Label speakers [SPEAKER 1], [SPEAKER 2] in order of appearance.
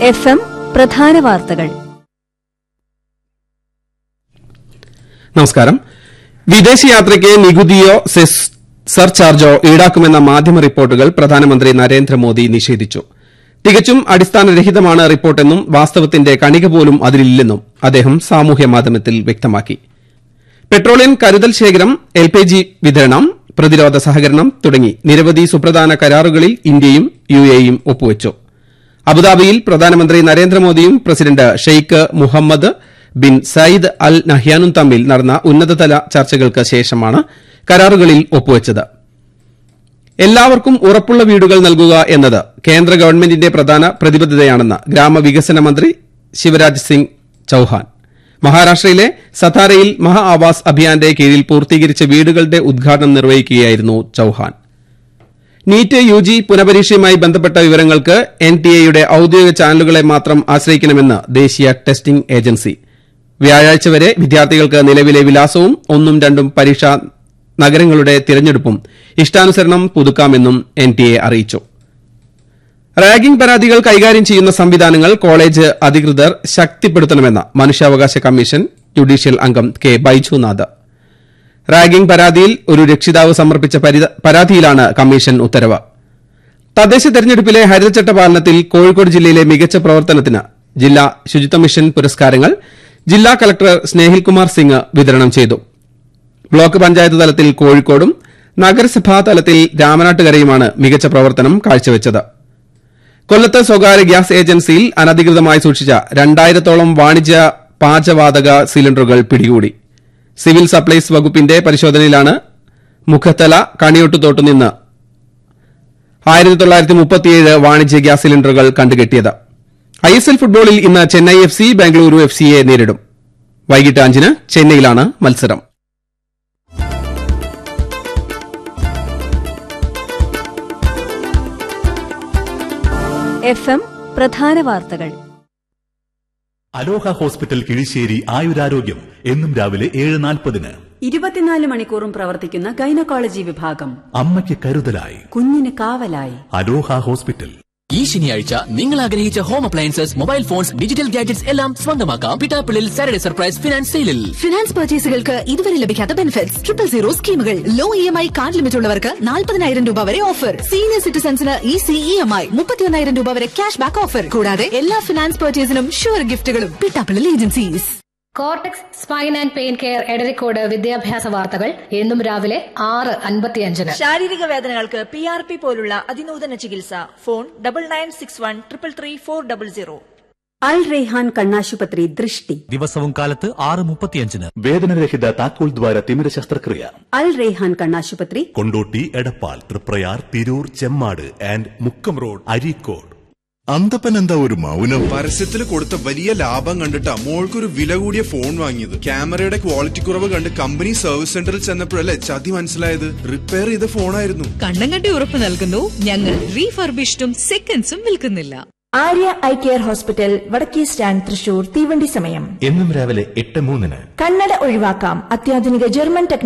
[SPEAKER 1] F M പ്രധാന വാർത്തകൾ
[SPEAKER 2] നമസ്കാരം വിദേശയാത്രയ്ക്ക് നികുതിയോ സെസ് സർചാർജോ ഈടാക്കുമെന്ന മാധ്യമ റിപ്പോർട്ടുകൾ പ്രധാനമന്ത്രി നരേന്ദ്രമോദി നിഷേധിച്ചു തികച്ചും അടിസ്ഥാനരഹിതമാണ് റിപ്പോർട്ടെന്നും വാസ്തവത്തിന്റെ കണിക പോലും അതിലില്ലെന്നും അദ്ദേഹം സാമൂഹ്യ മാധ്യമത്തിൽ വ്യക്തമാക്കി പെട്രോളിയം കരുതൽ ശേഖരം എൽ പി ജി വിതരണം പ്രതിരോധ സഹകരണം തുടങ്ങി നിരവധി സുപ്രധാന കരാറുകളിൽ ഇന്ത്യയും യു എയും ഒപ്പുവച്ചു അബുദാബിയിൽ പ്രധാനമന്ത്രി നരേന്ദ്രമോദിയും president Sheikh Mohammed bin Zayed Al നഹ്യാനും തമ്മിൽ നടന്ന ഉന്നതതല ചർച്ചകൾക്ക് ശേഷമാണ് കരാറുകളിൽ ഒപ്പുവച്ചത് എല്ലാവർക്കും ഉറപ്പുള്ള വീടുകൾ നൽകുക എന്നത് കേന്ദ്ര ഗവൺമെന്റിന്റെ പ്രധാന പ്രതിബദ്ധതയാണെന്ന് ഗ്രാമവികസന മന്ത്രി ശിവരാജ് സിംഗ് ചൌഹാൻ മഹാരാഷ്ട്രയിലെ സതാരയിൽ മഹാ ആവാസ് അഭിയാന്റെ കീഴിൽ പൂർത്തീകരിച്ച വീടുകളുടെ ഉദ്ഘാടനം നിർവഹിക്കുകയായിരുന്നു ചൌഹാൻ നീറ്റ് യു ജി പുനപരീക്ഷയുമായി ബന്ധപ്പെട്ട വിവരങ്ങൾക്ക് എൻ ടി എയുടെ ഔദ്യോഗിക ചാനലുകളെ മാത്രം ആശ്രയിക്കണമെന്ന് ദേശീയ ടെസ്റ്റിംഗ് ഏജൻസി വ്യാഴാഴ്ച വരെ വിദ്യാർത്ഥികൾക്ക് നിലവിലെ വിലാസവും ഒന്നും രണ്ടും പരീക്ഷാ നഗരങ്ങളുടെ തിരഞ്ഞെടുപ്പും ഇഷ്ടാനുസരണം പുതുക്കാമെന്നും എൻ ടി എ അറിയിച്ചു റാഗിംഗ് പരാതികൾ കൈകാര്യം ചെയ്യുന്ന സംവിധാനങ്ങൾ കോളേജ് അധികൃതർ ശക്തിപ്പെടുത്തണമെന്ന് മനുഷ്യാവകാശ കമ്മീഷൻ ജുഡീഷ്യൽ അംഗം കെ ബൈജുനാഥ് റാഗിംഗ് പരാതിയിൽ ഒരു രക്ഷിതാവ് സമർപ്പിച്ച പരിത- പരാതിയിലാണ് കമ്മീഷൻ ഉത്തരവ് തദ്ദേശ തെരഞ്ഞെടുപ്പിലെ ഹരിതചട്ട പാലനത്തിൽ കോഴിക്കോട് ജില്ലയിലെ മികച്ച പ്രവർത്തനത്തിന് ജില്ലാ ശുചിത്വ മിഷൻ പുരസ്കാരങ്ങൾ ജില്ലാ കളക്ടർ സ്നേഹിൽകുമാർ സിംഗ് വിതരണം ചെയ്തു ബ്ലോക്ക് പഞ്ചായത്ത് തലത്തിൽ കോഴിക്കോടും നഗരസഭാ തലത്തിൽ രാമനാട്ടുകരയുമാണ് മികച്ച പ്രവർത്തനം കാഴ്ചവെച്ചത് കൊല്ലത്ത് സ്വകാര്യ ഗ്യാസ് ഏജൻസിയിൽ അനധികൃതമായി സൂക്ഷിച്ച രണ്ടായിരത്തോളം വാണിജ്യ പാചവാതക സിലിണ്ടറുകൾ പിടികൂടി സിവിൽ സപ്ലൈസ് വകുപ്പിന്റെ പരിശോധനയിലാണ് മുഖത്തല കണിയൊട്ടുതോട്ടു നിന്ന് ആയിരത്തി തൊള്ളായിരത്തി മുപ്പത്തിയേഴ് വാണിജ്യ ഗ്യാസ് സിലിണ്ടറുകൾ കണ്ടുകെട്ടിയത് ഐ എസ് എൽ ഫുട്ബോളിൽ ഇന്ന് Chennai F C Bengaluru F സിയെ നേരിടും വൈകിട്ട് അഞ്ചിന് ചെന്നൈയിലാണ് മത്സരം
[SPEAKER 1] എഫ് എം പ്രധാന വാർത്തകൾ
[SPEAKER 3] അലോഹ ഹോസ്പിറ്റൽ കിഴിശ്ശേരി ആയുരാരോഗ്യം എന്നും രാവിലെ ഏഴ് നാൽപ്പതിന്
[SPEAKER 4] ഇരുപത്തിനാല് മണിക്കൂറും പ്രവർത്തിക്കുന്ന ഗൈനക്കോളജി വിഭാഗം
[SPEAKER 3] അമ്മയ്ക്ക് കരുതലായി
[SPEAKER 4] കുഞ്ഞിന് കാവലായി
[SPEAKER 3] അലോഹ ഹോസ്പിറ്റൽ
[SPEAKER 5] ഈ ശനിയാഴ്ച നിങ്ങൾ ആഗ്രഹിച്ച home appliances mobile phones digital gadgets എല്ലാം സ്വന്തമാക്കാം പിട്ടാപ്പിളിൽ സാറ്റർഡേ സർപ്രൈസ് ഫിനാൻസ് സെയിലിൽ
[SPEAKER 6] ഫിനാൻസ് പർച്ചേസുകൾക്ക് ഇതുവരെ ലഭിക്കാത്ത ബെനിഫിറ്റ്സ് ട്രിപ്പിൾ സീറോ സ്കീമുകൾ low E M I card limit ഉള്ളവർക്ക് നാൽപ്പതിനായിരം രൂപ വരെ ഓഫർ സീനിയർ സിറ്റിസൺസിന് ഈസി ഇ എം ഐ മുപ്പത്തിയൊന്നായിരം രൂപ വരെ ക്യാഷ് ബാക്ക് ഓഫർ കൂടാതെ എല്ലാ ഫിനാൻസ് പർച്ചേസിനും ഷുവർ ഗിഫ്റ്റുകളും പിട്ടാപ്പിളിൽ agencies
[SPEAKER 7] cortex spine and pain care Edarikode വിദ്യാഭ്യാസ വാർത്തകൾ എന്നും രാവിലെ ആറ് അൻപത്തിയഞ്ചിന്
[SPEAKER 8] ശാരീരിക വേദനകൾക്ക് പി ആർ പി പോലുള്ള അതിനൂതന ചികിത്സ phone double nine six one triple three four double zero
[SPEAKER 4] Al Raihan കണ്ണാശുപത്രി ദൃഷ്ടി
[SPEAKER 9] ദിവസവും കാലത്ത് ആറ് മുപ്പത്തിയഞ്ചിന്
[SPEAKER 3] വേദനരഹിത താക്കോൽ ദ്വാര തിമിര ശസ്ത്രക്രിയ
[SPEAKER 4] അൽ റെയ്ഹാൻ കണ്ണാശുപത്രി
[SPEAKER 3] കൊണ്ടോട്ടി എടപ്പാൾ തൃപ്രയാർ തിരൂർ ചെമ്മാട് ആൻഡ് മുക്കം റോഡ് അരീക്കോട്
[SPEAKER 10] അന്തപ്പൻ എന്താ ഒരു മൗനം പരസ്യത്തിൽ കൊടുത്ത വലിയ ലാഭം കണ്ടിട്ടാ മോൾക്കൊരു വില കൂടിയ ഫോൺ വാങ്ങിയത് ക്യാമറയുടെ ക്വാളിറ്റി കുറവ് കണ്ട് കമ്പനി സർവീസ് സെന്ററിൽ ചെന്നപ്പോഴല്ലേ ചതി മനസ്സിലായത് റിപ്പയർ ചെയ്ത ഫോണായിരുന്നു
[SPEAKER 6] കണ്ണം കണ്ടി ഉറപ്പ് നൽകുന്നു ഞങ്ങൾ റീഫർബിഷ്ഡും സെക്കൻഡ്സും വിൽക്കുന്നില്ല
[SPEAKER 8] ആര്യ ഐ കെയർ ഹോസ്പിറ്റൽ വടക്കേ സ്റ്റാൻഡ് തൃശൂർ തീവണ്ടി സമയം
[SPEAKER 3] എന്നും രാവിലെ എട്ട് മൂന്നിന്
[SPEAKER 8] കണ്ണട ഒഴിവാക്കാം അത്യാധുനിക ജർമ്മൻ ടെക്നോളജി